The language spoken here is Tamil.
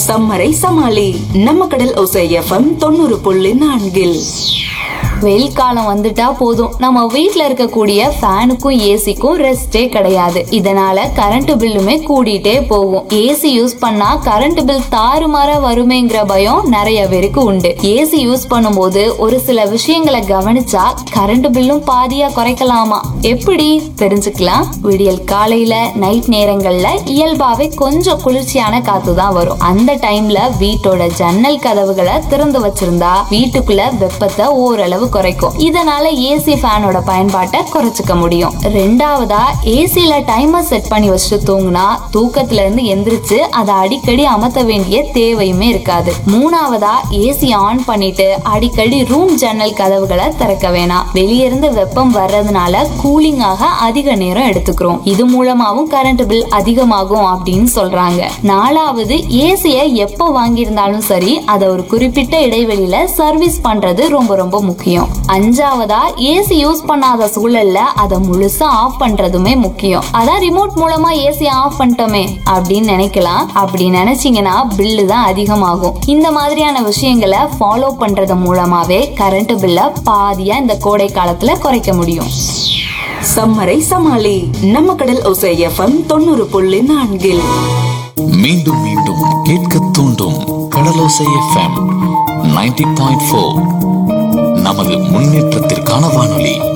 சம்மரை சமாளி நம்ம கடல் ஒசை எஃப்எம் தொண்ணூறு புள்ளி நான்கில் வெயில் காலம் வந்துட்டா போதும் நம்ம வீட்ல இருக்கக்கூடிய ஃபேனுக்கும் ஏசிக்கும் ரெஸ்டே கிடையாது இதனால கரண்ட் பில்லுமே கூடிட்டே போகும் ஏசி யூஸ் பண்ணா கரண்ட் பில் தாறுமாறா வருமேங்கிற பயம் நிறைய பேருக்கு உண்டு ஏசி யூஸ் பண்ணும்போது ஒரு சில விஷயங்களை கவனிச்சா கரண்ட் பில்லும் பாதியா குறைக்கலாமா எப்படி தெரிஞ்சுக்கலாம் விடியல் காலையில நைட் நேரங்கள்ல இயல்பாவே கொஞ்சம் குளிர்ச்சியான காத்து தான் வரும் அந்த டைம்ல வீட்டோட ஜன்னல் கதவுகளை திறந்து வச்சிருந்தா வீட்டுக்குள்ள வெப்பத்தை ஓரளவு குறைக்கும் இதனால ஏசி ஃபேனோட பயன்பாட்டை குறைச்சுக்க முடியும் ரெண்டாவதா ஏசில டைமர் செட் பண்ணி வச்சுட்டு தூங்குனா தூக்கத்துல இருந்து எந்திரிச்சு அதை அடிக்கடி அமர்த்த வேண்டிய தேவையுமே இருக்காது மூணாவதா ஏசி ஆன் பண்ணிட்டு அடிக்கடி ரூம் ஜன்னல் கதவுகளை திறக்க வேணாம் வெளிய இருந்து வெப்பம் வர்றதுனால கூலிங் ஆக அதிக நேரம் எடுத்துக்கிறோம் இது மூலமாவும் கரண்ட் பில் அதிகமாகும் அப்படின்னு சொல்றாங்க நாலாவது ஏசிய எப்ப வாங்கியிருந்தாலும் சரி அதை ஒரு குறிப்பிட்ட இடைவெளியில சர்வீஸ் பண்றது ரொம்ப ரொம்ப முக்கியம் அஞ்சாவதா ஏசி யூஸ் பண்ணாத சூழல்ல அதை முழுசா ஆஃப் பண்றதுமே முக்கியம் அதான் ரிமோட் மூலமா ஏசி ஆஃப் பண்ணிட்டோமே அப்படின்னு நினைக்கலாம் அப்படி நினைச்சீங்கன்னா பில்லு தான் அதிகமாகும் இந்த மாதிரியான விஷயங்களை ஃபாலோ பண்றது மூலமாவே கரண்ட் பில்ல பாதியா இந்த கோடை காலத்துல குறைக்க முடியும் சம்மரை சமாளி நம்ம கடல் ஒசை எஃப்எம் தொண்ணூறு புள்ளி நான்கில் மீண்டும் மீண்டும் கேட்க தூண்டும் Kadalosai FM ninety point four நமது முன்னேற்றத்திற்கான வானொலி